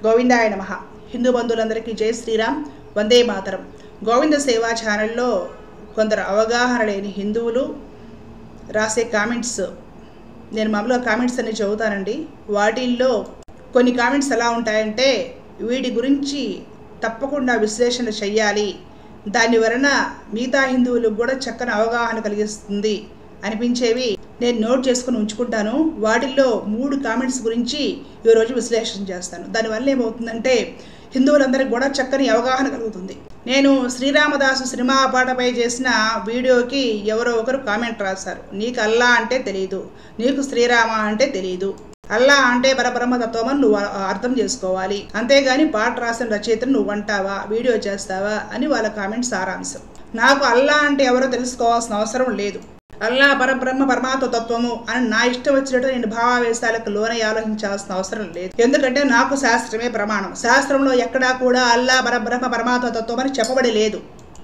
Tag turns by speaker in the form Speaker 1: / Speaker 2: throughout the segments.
Speaker 1: గోవిందాయ నమ హిందూ బంధువులందరికీ జై శ్రీరామ్ వందే మాతరం గోవింద సేవా ఛానల్లో కొందరు అవగాహన లేని హిందువులు రాసే కామెంట్స్ నేను మామూలుగా కామెంట్స్ అన్ని చదువుతానండి వాటిల్లో కొన్ని కామెంట్స్ ఎలా ఉంటాయంటే వీటి గురించి తప్పకుండా విశ్లేషణ చెయ్యాలి దాని వలన మిగతా హిందువులకు కూడా చక్కని అవగాహన కలిగిస్తుంది అనిపించేవి నేను నోట్ చేసుకుని ఉంచుకుంటాను వాటిల్లో మూడు కామెంట్స్ గురించి ఈరోజు విశ్లేషణ చేస్తాను దానివల్ల ఏమవుతుందంటే హిందువులందరికీ కూడా చక్కని అవగాహన కలుగుతుంది నేను శ్రీరామదాసు సినిమా పాటపై చేసిన వీడియోకి ఎవరో ఒకరు కామెంట్ రాశారు నీకు అల్లా అంటే తెలియదు నీకు శ్రీరామ అంటే తెలియదు అల్లా అంటే పరబ్రహ్మ తత్వమని నువ్వు అర్థం చేసుకోవాలి అంతేగాని పాట రాసిన రచయితను నువ్వు అంటావా వీడియో చేస్తావా అని వాళ్ళ కామెంట్ సారాంశం నాకు అల్లా అంటే ఎవరో తెలుసుకోవాల్సిన అవసరం లేదు అల్లా పరబ్రహ్మ పరమాత్మ తత్వము అని నా ఇష్టం వచ్చినట్టు నేను భావావేశాలకు లోనై ఆలోచించాల్సిన అవసరం లేదు ఎందుకంటే నాకు శాస్త్రమే ప్రమాణం శాస్త్రంలో ఎక్కడా కూడా అల్లా పరబ్రహ్మ పరమాత్మ తత్వం అని చెప్పబడి లేదు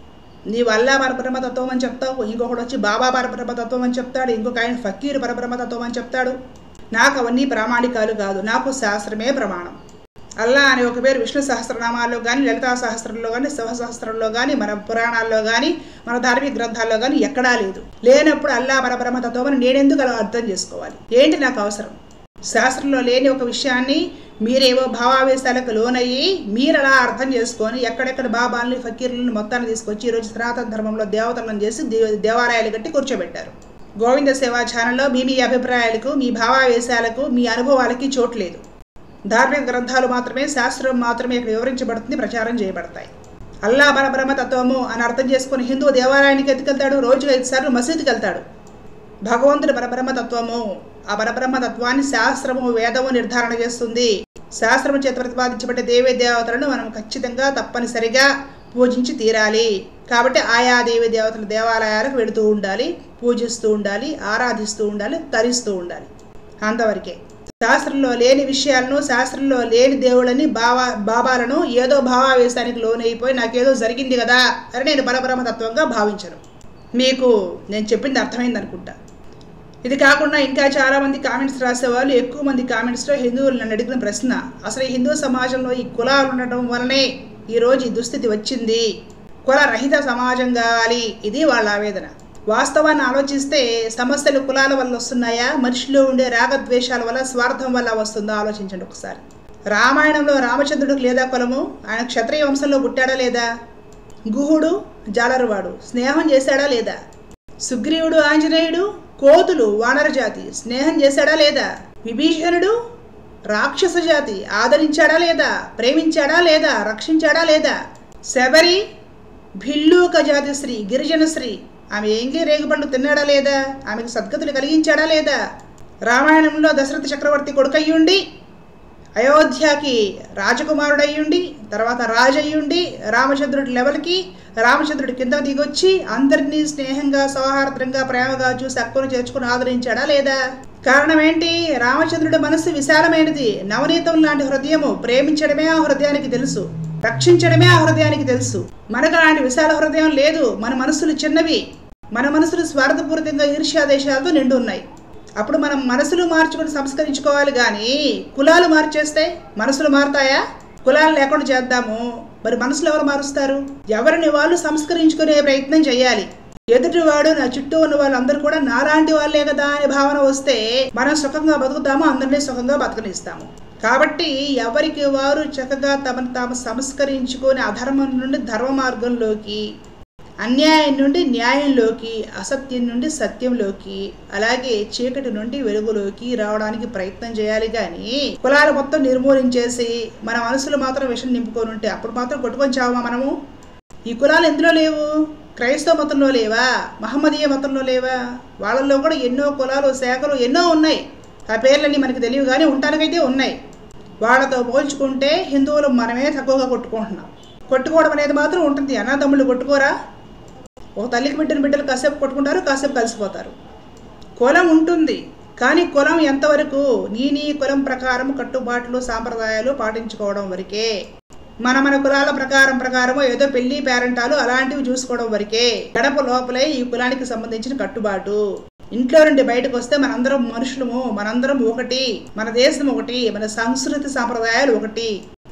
Speaker 1: నీవు అల్లా పరబ్రహ్మ తత్వం అని చెప్తావు ఇంకొకటి వచ్చి బాబా పరబ్రహ్మ తత్వం అని చెప్తాడు ఇంకొక ఆయన ఫకీర్ పరబ్రహ్మ తత్వం అని చెప్తాడు నాకు అవన్నీ ప్రామాణికాలు కాదు నాకు శాస్త్రమే ప్రమాణం అల్లా అనే ఒక పేరు విష్ణు సహస్రనామాల్లో కానీ లలితా సహస్రంలో కానీ శివ సహస్రంలో కానీ మన పురాణాల్లో కానీ మన ధార్మిక గ్రంథాల్లో కానీ ఎక్కడా లేదు లేనప్పుడు అల్లా పరబ్రహ్మ తత్వం అని నేనెందుకు అలా అర్థం చేసుకోవాలి ఏంటి నాకు అవసరం శాస్త్రంలో లేని ఒక విషయాన్ని మీరేవో భావావేశాలకు లోనయ్యి మీరు అలా అర్థం చేసుకొని ఎక్కడెక్కడ బాబాల్ని ఫకీర్లని మొత్తాన్ని తీసుకొచ్చి ఈరోజు సనాతన ధర్మంలో దేవతలను చేసి దేవాలయాలు కట్టి కూర్చోబెట్టారు గోవింద సేవా ఛానల్లో మీ మీ అభిప్రాయాలకు మీ భావావేశాలకు మీ అనుభవాలకి చోటు లేదు ధార్మిక గ్రంథాలు మాత్రమే శాస్త్రం మాత్రమే ఇక్కడ వివరించబడుతుంది ప్రచారం చేయబడతాయి అల్లా పరబ్రహ్మ తత్వము అని అర్థం చేసుకుని హిందూ దేవాలయానికి ఎత్తుకెళ్తాడు రోజుకు ఐదు సార్లు మసీదుకి వెళ్తాడు భగవంతుడి పరబ్రహ్మ తత్వము ఆ పరబ్రహ్మ తత్వాన్ని శాస్త్రము వేదము నిర్ధారణ చేస్తుంది శాస్త్రము చేత ప్రతిపాదించబడే దేవీ దేవతలను మనం ఖచ్చితంగా తప్పనిసరిగా పూజించి తీరాలి కాబట్టి ఆయా దేవీ దేవతల దేవాలయాలకు వెళుతూ ఉండాలి పూజిస్తూ ఉండాలి ఆరాధిస్తూ ఉండాలి తరిస్తూ ఉండాలి అంతవరకే శాస్త్రంలో లేని విషయాలను శాస్త్రంలో లేని దేవుళ్ళని బావా బాబాలను ఏదో భావావేశానికి లోనైపోయి నాకేదో జరిగింది కదా అని నేను పరబ్రహ్మతత్వంగా భావించను మీకు నేను చెప్పింది అర్థమైంది అనుకుంటా ఇది కాకుండా ఇంకా చాలామంది కామెంట్స్ రాసేవాళ్ళు ఎక్కువ మంది కామెంట్స్లో హిందువులు నన్ను అడిగిన ప్రశ్న అసలు ఈ హిందూ సమాజంలో ఈ కులాలు ఉండటం వలనే ఈరోజు ఈ దుస్థితి వచ్చింది కుల రహిత సమాజం కావాలి ఇది వాళ్ళ ఆవేదన వాస్తవాన్ని ఆలోచిస్తే సమస్యలు కులాల వల్ల వస్తున్నాయా మనిషిలో ఉండే రాగద్వేషాల వల్ల స్వార్థం వల్ల వస్తుందా ఆలోచించండి ఒకసారి రామాయణంలో రామచంద్రుడికి లేదా కులము ఆయన క్షత్రియ వంశంలో పుట్టాడా లేదా గుహుడు జాలరువాడు స్నేహం చేశాడా లేదా సుగ్రీవుడు ఆంజనేయుడు కోతులు వానర జాతి స్నేహం చేశాడా లేదా విభీషణుడు రాక్షస జాతి ఆదరించాడా లేదా ప్రేమించాడా లేదా రక్షించాడా లేదా శబరి భిల్లూక జాతి స్త్రీ గిరిజన స్త్రీ ఆమె ఏంగి రేగుపండు తిన్నాడా లేదా ఆమెకు సద్గతులు కలిగించాడా లేదా రామాయణంలో దశరథ చక్రవర్తి కొడుకయ్యుండి అయోధ్యకి రాజకుమారుడయ్యుండి తర్వాత రాజయ్యుండి రామచంద్రుడి లెవెల్కి రామచంద్రుడి కింద దిగొచ్చి అందరినీ స్నేహంగా సౌహార్ద్రంగా ప్రేమగా చూసి అక్కును చేర్చుకుని ఆదరించాడా లేదా కారణం ఏంటి రామచంద్రుడి మనస్సు విశాలమైనది నవనీతం లాంటి హృదయము ప్రేమించడమే ఆ హృదయానికి తెలుసు రక్షించడమే ఆ హృదయానికి తెలుసు మనకు అలాంటి విశాల హృదయం లేదు మన మనసులు చిన్నవి మన మనసులు స్వార్థపూరితంగా ఈర్ష్యాదేశాలతో నిండి ఉన్నాయి అప్పుడు మనం మనసులు మార్చుకుని సంస్కరించుకోవాలి కానీ కులాలు మార్చేస్తే మనసులు మారుతాయా కులాలు లేకుండా చేద్దాము మరి మనసులు ఎవరు మారుస్తారు ఎవరిని వాళ్ళు సంస్కరించుకునే ప్రయత్నం చేయాలి ఎదుటివాడు నా చుట్టూ ఉన్న వాళ్ళందరూ కూడా నాలాంటి వాళ్ళే కదా అనే భావన వస్తే మనం సుఖంగా బతుకుతాము అందరినీ సుఖంగా బతకనిస్తాము కాబట్టి ఎవరికి వారు చక్కగా తమను తాము సంస్కరించుకొని అధర్మం నుండి ధర్మ మార్గంలోకి అన్యాయం నుండి న్యాయంలోకి అసత్యం నుండి సత్యంలోకి అలాగే చీకటి నుండి వెలుగులోకి రావడానికి ప్రయత్నం చేయాలి కానీ కులాలు మొత్తం నిర్మూలించేసి మన మనసులు మాత్రం విషం నింపుకొని ఉంటే అప్పుడు మాత్రం కొట్టుకొని చావమా మనము ఈ కులాలు ఎందులో లేవు క్రైస్తవ మతంలో లేవా మహమ్మదీయ మతంలో లేవా వాళ్ళల్లో కూడా ఎన్నో కులాలు శాఖలు ఎన్నో ఉన్నాయి ఆ పేర్లన్నీ మనకు తెలియవు కానీ ఉండటానికైతే ఉన్నాయి వాళ్ళతో పోల్చుకుంటే హిందువులు మనమే తక్కువగా కొట్టుకుంటున్నాం కొట్టుకోవడం అనేది మాత్రం ఉంటుంది అన్నదమ్ముళ్ళు కొట్టుకోరా ఒక తల్లికి బిడ్డను బిడ్డలు కాసేపు కొట్టుకుంటారు కాసేపు కలిసిపోతారు కులం ఉంటుంది కానీ కులం ఎంతవరకు నీ నీ కులం ప్రకారం కట్టుబాట్లు సాంప్రదాయాలు పాటించుకోవడం వరకే మన మన కులాల ప్రకారం ప్రకారము ఏదో పెళ్లి పేరెంటాలు అలాంటివి చూసుకోవడం వరకే గడప లోపలే ఈ కులానికి సంబంధించిన కట్టుబాటు ఇంట్లో నుండి బయటకు వస్తే మనందరం మనుషులము మనందరం ఒకటి మన దేశం ఒకటి మన సంస్కృతి సాంప్రదాయాలు ఒకటి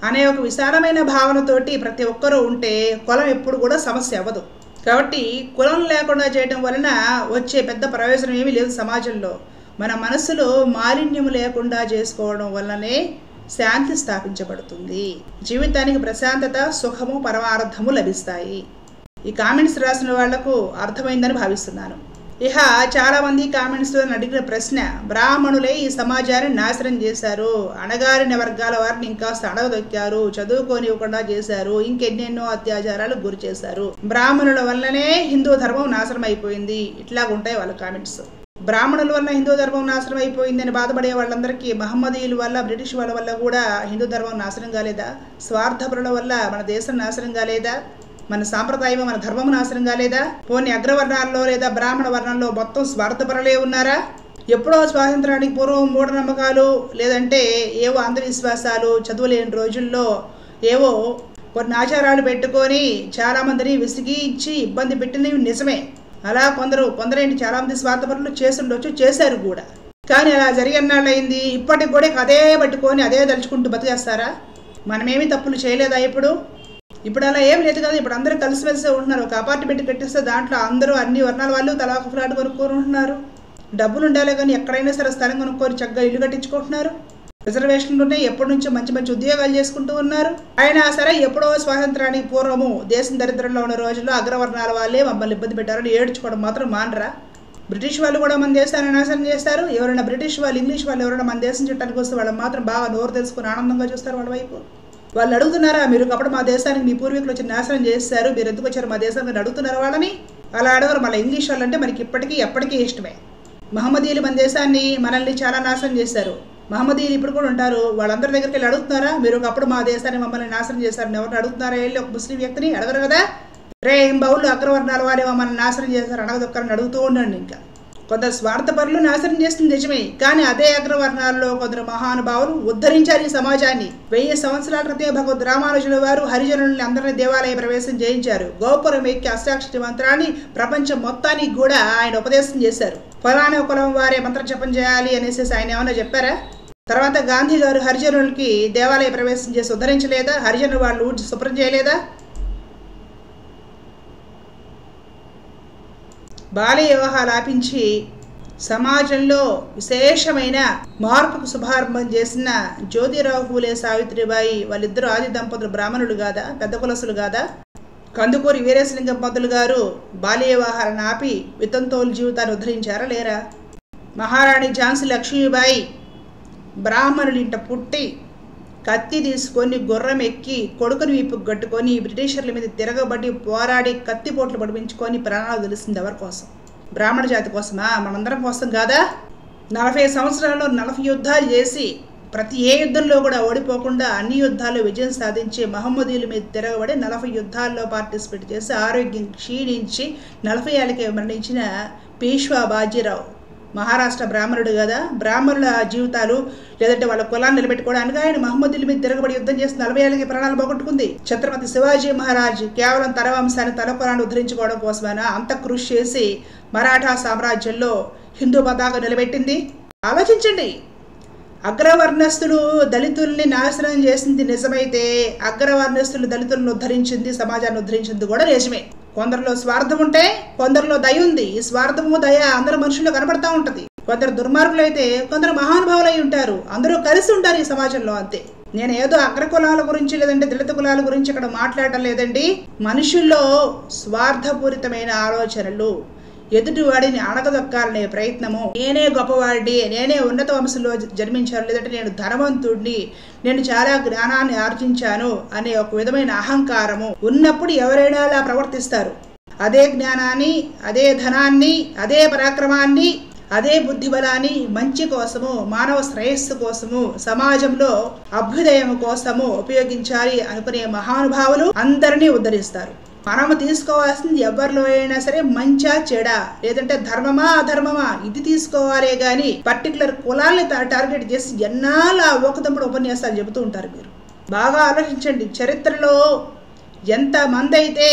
Speaker 1: అనే ఒక విశాలమైన భావనతోటి ప్రతి ఒక్కరూ ఉంటే కులం ఎప్పుడు కూడా సమస్య అవ్వదు కాబట్టి కులం లేకుండా చేయడం వలన వచ్చే పెద్ద ప్రయోజనం ఏమీ లేదు సమాజంలో మన మనసులో మాలిన్యం లేకుండా చేసుకోవడం వల్లనే శాంతి స్థాపించబడుతుంది జీవితానికి ప్రశాంతత సుఖము పరమార్థము లభిస్తాయి ఈ కామెంట్స్ రాసిన వాళ్లకు అర్థమైందని భావిస్తున్నాను ఇహ చాలా మంది కామెంట్స్లో అడిగిన ప్రశ్న బ్రాహ్మణులే ఈ సమాజాన్ని నాశనం చేశారు అణగారిన వర్గాల వారిని ఇంకాస్త అడగదొక్కారు చదువుకోనివ్వకుండా చేశారు ఇంకెన్నెన్నో అత్యాచారాలు గురి చేశారు బ్రాహ్మణుల వల్లనే హిందూ ధర్మం నాశనం అయిపోయింది ఇట్లాగుంటాయి వాళ్ళ కామెంట్స్ బ్రాహ్మణుల వల్ల హిందూ ధర్మం నాశనం అయిపోయిందని బాధపడే వాళ్ళందరికీ మహమ్మదీయుల వల్ల బ్రిటిష్ వాళ్ళ వల్ల కూడా హిందూ ధర్మం నాశనం కాలేదా స్వార్థపరుల వల్ల మన దేశం నాశనం కాలేదా మన సాంప్రదాయం మన ధర్మం నాశనం కాలేదా పోనీ అగ్రవర్ణాల్లో లేదా బ్రాహ్మణ వర్ణంలో మొత్తం స్వార్థపరలే ఉన్నారా ఎప్పుడో స్వాతంత్రానికి పూర్వం మూఢనమ్మకాలు లేదంటే ఏవో అంధవిశ్వాసాలు చదువులేని రోజుల్లో ఏవో కొన్ని ఆచారాలు పెట్టుకొని చాలామందిని విసిగించి ఇబ్బంది పెట్టినవి నిజమే అలా కొందరు కొందరేంటి చాలామంది స్వార్థపరులు చేసుండొచ్చు చేశారు కూడా కానీ అలా జరిగినాళ్ళయింది ఇప్పటికి కూడా అదే పట్టుకొని అదే తలుచుకుంటూ బతికేస్తారా మనమేమి తప్పులు చేయలేదా ఇప్పుడు ఇప్పుడు అలా ఏం లేదు కదా ఇప్పుడు అందరూ కలిసిమెలిసి ఉంటున్నారు ఒక అపార్ట్మెంట్ కట్టిస్తే దాంట్లో అందరూ అన్ని వర్ణాల వాళ్ళు తలా ఒక ఫ్లాట్ కొనుక్కొని ఉంటున్నారు డబ్బులు ఉండాలి కానీ ఎక్కడైనా సరే స్థలం కొనుక్కొని చక్కగా ఇల్లు కట్టించుకుంటున్నారు రిజర్వేషన్లు ఉన్నాయి ఎప్పటి నుంచో మంచి మంచి ఉద్యోగాలు చేసుకుంటూ ఉన్నారు అయినా సరే ఎప్పుడో స్వాతంత్రానికి పూర్వము దేశం దరిద్రంలో ఉన్న రోజుల్లో అగ్రవర్ణాల వాళ్ళే మమ్మల్ని ఇబ్బంది పెట్టారని ఏడ్చుకోవడం మాత్రం మానరా బ్రిటిష్ వాళ్ళు కూడా మన దేశాన్ని నాశనం చేస్తారు ఎవరైనా బ్రిటిష్ వాళ్ళు ఇంగ్లీష్ వాళ్ళు ఎవరైనా మన దేశం చుట్టానికి వస్తే వాళ్ళు మాత్రం బాగా నోరు తెలుసుకుని ఆనందంగా చూస్తారు వాళ్ళ వైపు వాళ్ళు అడుగుతున్నారా మీరు అప్పుడు మా దేశానికి మీ పూర్వీకులు వచ్చి నాశనం చేస్తారు మీరు ఎందుకు వచ్చారు మా దేశానికి అడుగుతున్నారా వాళ్ళని అలా అడగరు మళ్ళీ ఇంగ్లీష్ వాళ్ళు అంటే మనకి ఇప్పటికీ ఎప్పటికీ ఇష్టమే మహమ్మదీయులు మన దేశాన్ని మనల్ని చాలా నాశనం చేశారు మహమ్మదీయులు ఇప్పుడు కూడా ఉంటారు వాళ్ళందరి దగ్గరికి వెళ్ళి అడుగుతున్నారా మీరు ఒకప్పుడు మా దేశాన్ని మమ్మల్ని నాశనం చేశారని ఎవరిని అడుగుతున్నారా వెళ్ళి ఒక ముస్లిం వ్యక్తిని అడగరు కదా రే ఏం బౌళ్ళు అగ్రవర్ణాల వారే మమ్మల్ని నాశనం చేశారు అడగదొక్కరని అడుగుతూ ఉండండి ఇంకా కొందరు స్వార్థపరులు నాశనం చేస్తుంది నిజమే కానీ అదే అగ్రవర్ణాల్లో కొందరు మహానుభావులు ఉద్ధరించారు ఈ సమాజాన్ని వెయ్యి సంవత్సరాల క్రితం భగవద్ రామానుజుల వారు హరిజనుల్ని అందరినీ దేవాలయ ప్రవేశం చేయించారు గోపురం ఎక్కి అష్టాక్షరి మంత్రాన్ని ప్రపంచం మొత్తానికి కూడా ఆయన ఉపదేశం చేశారు ఫలానా కులం వారే మంత్ర జపం చేయాలి అనేసి ఆయన ఏమైనా చెప్పారా తర్వాత గాంధీ గారు హరిజనులకి దేవాలయ ప్రవేశం చేసి ఉద్ధరించలేదా హరిజనులు వాళ్ళు ఊడ్చి శుభ్రం చేయలేదా బాల్య వివాహాలు ఆపించి సమాజంలో విశేషమైన మార్పుకు శుభారంభం చేసిన జ్యోతిరావు ఫూలే సావిత్రిబాయి వాళ్ళిద్దరూ ఆది దంపతులు బ్రాహ్మణులు కాదా పెద్ద కులసులు కాదా కందుకూరి వీరేశలింగం పంతులు గారు బాల్య వివాహాలను ఆపి వితంతోలు జీవితాన్ని ఉద్ధరించారా లేరా మహారాణి ఝాన్సీ లక్ష్మీబాయి బ్రాహ్మణులింట పుట్టి కత్తి తీసుకొని గుర్రం ఎక్కి కొడుకుని వీపుకు కట్టుకొని బ్రిటిషర్ల మీద తిరగబడి పోరాడి కత్తిపోట్లు పడిపించుకొని ప్రాణాలు తెలిసింది ఎవరి కోసం బ్రాహ్మణ జాతి కోసమా మనందరం కోసం కాదా నలభై సంవత్సరాల్లో నలభై యుద్ధాలు చేసి ప్రతి ఏ యుద్ధంలో కూడా ఓడిపోకుండా అన్ని యుద్ధాల్లో విజయం సాధించి మహమ్మదీయుల మీద తిరగబడి నలభై యుద్ధాల్లో పార్టిసిపేట్ చేసి ఆరోగ్యం క్షీణించి నలభై ఏళ్ళకే మరణించిన పీష్వా బాజీరావు మహారాష్ట్ర బ్రాహ్మణుడు కదా బ్రాహ్మణుల జీవితాలు లేదంటే వాళ్ళ కులాన్ని నిలబెట్టుకోవడానికి ఆయన మహమ్మదుల మీద తిరగబడి యుద్ధం చేసి నలభై ఏళ్ళకి ప్రాణాలు పోగొట్టుకుంది ఛత్రపతి శివాజీ మహారాజ్ కేవలం తన వంశాన్ని తన కులాన్ని ఉద్ధరించుకోవడం కోసమైనా అంత కృషి చేసి మరాఠా సామ్రాజ్యంలో హిందూ పతాక నిలబెట్టింది ఆలోచించండి అగ్రవర్ణస్తులు దళితుల్ని నాశనం చేసింది నిజమైతే అగ్రవర్ణస్తులు దళితులను ఉద్ధరించింది సమాజాన్ని ఉద్ధరించింది కూడా నిజమే కొందరిలో స్వార్థం ఉంటే కొందరిలో దయ ఉంది ఈ స్వార్థము దయ అందరు మనుషుల్లో కనబడతా ఉంటది కొందరు దుర్మార్గులు అయితే కొందరు మహానుభావులు అయి ఉంటారు అందరూ కలిసి ఉంటారు ఈ సమాజంలో అంతే నేను ఏదో అగ్ర కులాల గురించి లేదంటే దళిత కులాల గురించి ఇక్కడ మాట్లాడటం లేదండి మనుషుల్లో స్వార్థపూరితమైన ఆలోచనలు ఎదుటివాడిని అణగదొక్కాలనే ప్రయత్నము నేనే గొప్పవాడిని నేనే ఉన్నత వంశంలో జన్మించాను లేదంటే నేను ధనవంతుడిని నేను చాలా జ్ఞానాన్ని ఆర్జించాను అనే ఒక విధమైన అహంకారము ఉన్నప్పుడు ఎవరైనా అలా ప్రవర్తిస్తారు అదే జ్ఞానాన్ని అదే ధనాన్ని అదే పరాక్రమాన్ని అదే బుద్ధిబలాన్ని మంచి కోసము మానవ శ్రేయస్సు కోసము సమాజంలో అభ్యుదయం కోసము ఉపయోగించాలి అనుకునే మహానుభావులు అందరినీ ఉద్ధరిస్తారు మనము తీసుకోవాల్సింది ఎవరిలో అయినా సరే మంచా చెడా లేదంటే ధర్మమా అధర్మమా ఇది తీసుకోవాలే గాని పర్టికులర్ కులాల్ని టార్గెట్ చేసి ఎన్నాళ్ళ ఒకదమ్ముడు ఉపన్యాసాలు చెబుతూ ఉంటారు మీరు బాగా ఆలోచించండి చరిత్రలో ఎంత మంది అయితే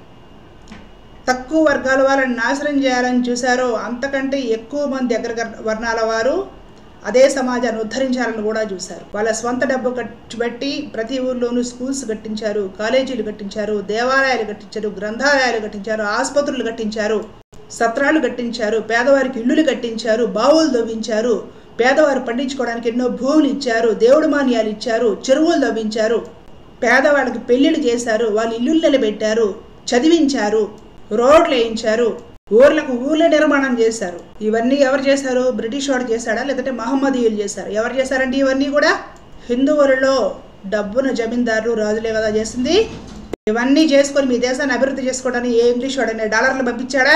Speaker 1: తక్కువ వర్గాల వాళ్ళని నాశనం చేయాలని చూశారో అంతకంటే ఎక్కువ మంది అగ్ర వర్ణాల వారు అదే సమాజాన్ని ఉద్ధరించాలని కూడా చూశారు వాళ్ళ స్వంత డబ్బు ఖర్చు పెట్టి ప్రతి ఊర్లోనూ స్కూల్స్ కట్టించారు కాలేజీలు కట్టించారు దేవాలయాలు కట్టించారు గ్రంథాలయాలు కట్టించారు ఆసుపత్రులు కట్టించారు సత్రాలు కట్టించారు పేదవారికి ఇల్లులు కట్టించారు బావులు తవ్వించారు పేదవారు పండించుకోవడానికి ఎన్నో భూములు ఇచ్చారు దేవుడు మాన్యాలు ఇచ్చారు చెరువులు తవ్వించారు పేదవాళ్ళకి పెళ్లిళ్ళు చేశారు వాళ్ళు ఇల్లులు నిలబెట్టారు చదివించారు రోడ్లు వేయించారు ఊర్లకు ఊర్ల నిర్మాణం చేశారు ఇవన్నీ ఎవరు చేశారు బ్రిటిష్ వాడు చేశాడా లేదంటే మహమ్మదీయులు చేశారు ఎవరు చేశారండి ఇవన్నీ కూడా హిందువులలో డబ్బున జమీందారులు రాజులే కదా చేసింది ఇవన్నీ చేసుకొని మీ దేశాన్ని అభివృద్ధి చేసుకోవడానికి ఏ ఇంగ్లీష్ వాడనే డాలర్లు పంపించాడా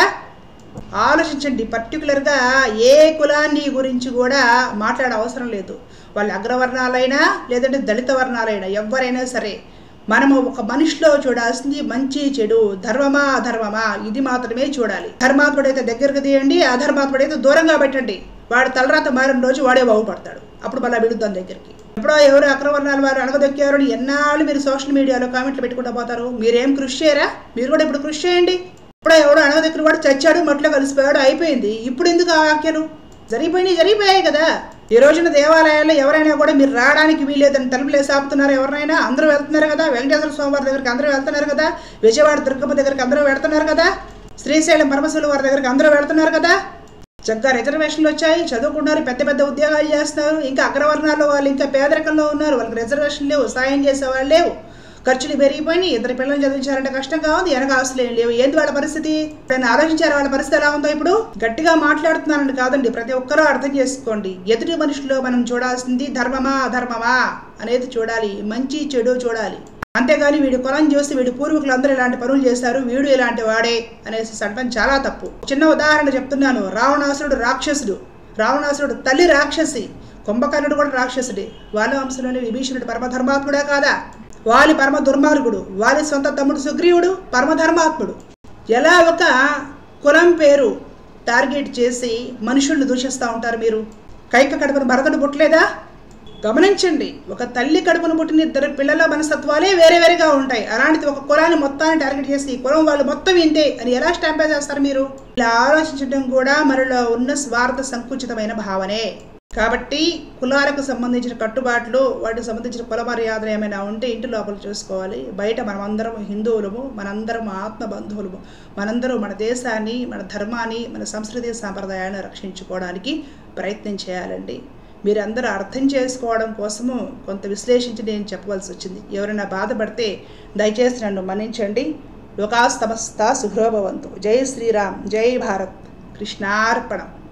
Speaker 1: ఆలోచించండి పర్టికులర్గా ఏ కులాన్ని గురించి కూడా మాట్లాడే అవసరం లేదు వాళ్ళ అగ్రవర్ణాలైనా లేదంటే దళిత వర్ణాలైనా ఎవరైనా సరే మనము ఒక మనిషిలో చూడాల్సింది మంచి చెడు ధర్మమా అధర్మమా ఇది మాత్రమే చూడాలి ధర్మాత్ముడైతే దగ్గరకు తీయండి అధర్మాత్ముడైతే దూరంగా పెట్టండి వాడు తలరాత మారిన రోజు వాడే బాగుపడతాడు అప్పుడు మళ్ళీ విడుద్దాం దగ్గరికి ఎప్పుడో ఎవరు అగ్రవర్ణాల వారు అణగదొక్కారు అని ఎన్నాళ్ళు మీరు సోషల్ మీడియాలో కామెంట్లు పెట్టుకుంటూ పోతారు మీరేం కృషి చేయరా మీరు కూడా ఇప్పుడు కృషి చేయండి ఇప్పుడే ఎవడో అణగదొక్కిన వాడు చచ్చాడు మట్లో కలిసిపోయాడు అయిపోయింది ఇప్పుడు ఎందుకు ఆ వ్యాఖ్యలు జరిగిపోయినాయి జరిగిపోయాయి కదా ఈ రోజున దేవాలయాల్లో ఎవరైనా కూడా మీరు రావడానికి వీలేదని తలుపులేసి ఆపుతున్నారు ఎవరైనా అందరూ వెళ్తున్నారు కదా వెంకటేశ్వర స్వామి వారి దగ్గరికి అందరూ వెళ్తున్నారు కదా విజయవాడ దుర్గమ్మ దగ్గరికి అందరూ వెళ్తున్నారు కదా శ్రీశైలం పరమశివుల వారి దగ్గరికి అందరూ వెళ్తున్నారు కదా చక్కగా రిజర్వేషన్లు వచ్చాయి చదువుకున్నారు పెద్ద పెద్ద ఉద్యోగాలు చేస్తున్నారు ఇంకా అగ్రవర్ణాల్లో వాళ్ళు ఇంకా పేదరికంలో ఉన్నారు వాళ్ళకి రిజర్వేషన్ లేవు సాయం చేసేవాళ్ళు లేవు ఖర్చులు పెరిగిపోయినాయి ఇద్దరు పిల్లల్ని చదివించాలంటే కష్టంగా ఉంది వెనక ఆస్తులు ఏం లేవు ఏంది వాళ్ళ పరిస్థితి ఎప్పుడైనా ఆలోచించారు వాళ్ళ పరిస్థితి ఎలా ఉందో ఇప్పుడు గట్టిగా మాట్లాడుతున్నానని కాదండి ప్రతి ఒక్కరూ అర్థం చేసుకోండి ఎదుటి మనుషుల్లో మనం చూడాల్సింది ధర్మమా అధర్మమా అనేది చూడాలి మంచి చెడు చూడాలి అంతేగాని వీడి కులం చూసి వీడి పూర్వీకులు అందరూ ఇలాంటి పనులు చేశారు వీడు ఇలాంటి వాడే అనేసి అనడం చాలా తప్పు చిన్న ఉదాహరణ చెప్తున్నాను రావణాసురుడు రాక్షసుడు రావణాసురుడు తల్లి రాక్షసి కుంభకర్ణుడు కూడా రాక్షసుడే వాళ్ళ వంశంలోని విభీషణుడు పరమధర్మాత్ముడే కాదా వాలి పరమ దుర్మార్గుడు వాలి సొంత తమ్ముడు సుగ్రీవుడు పరమధర్మాత్ముడు ఎలా ఒక కులం పేరు టార్గెట్ చేసి మనుషుల్ని దూషిస్తూ ఉంటారు మీరు కైక కడుపున భరతుడు పుట్టలేదా గమనించండి ఒక తల్లి కడుపున పుట్టిన ఇద్దరు పిల్లల మనస్తత్వాలే వేరే వేరేగా ఉంటాయి అలాంటిది ఒక కులాన్ని మొత్తాన్ని టార్గెట్ చేసి ఈ కులం వాళ్ళు మొత్తం ఇంతే అని ఎలా స్టాంపే చేస్తారు మీరు ఇలా ఆలోచించడం కూడా మనలో ఉన్న స్వార్థ సంకుచితమైన భావనే కాబట్టి కులాలకు సంబంధించిన కట్టుబాట్లు వాటికి సంబంధించిన కుల మర్యాదలు ఏమైనా ఉంటే ఇంటి లోపల చూసుకోవాలి బయట మనమందరం హిందువులము మనందరం ఆత్మ బంధువులము మనందరం మన దేశాన్ని మన ధర్మాన్ని మన సంస్కృతి సాంప్రదాయాలను రక్షించుకోవడానికి ప్రయత్నం చేయాలండి మీరందరూ అర్థం చేసుకోవడం కోసము కొంత విశ్లేషించి నేను చెప్పవలసి వచ్చింది ఎవరైనా బాధపడితే దయచేసి నన్ను మన్నించండి లోకా సమస్త సుఖోభవంతు జై శ్రీరామ్ జై భారత్ కృష్ణార్పణం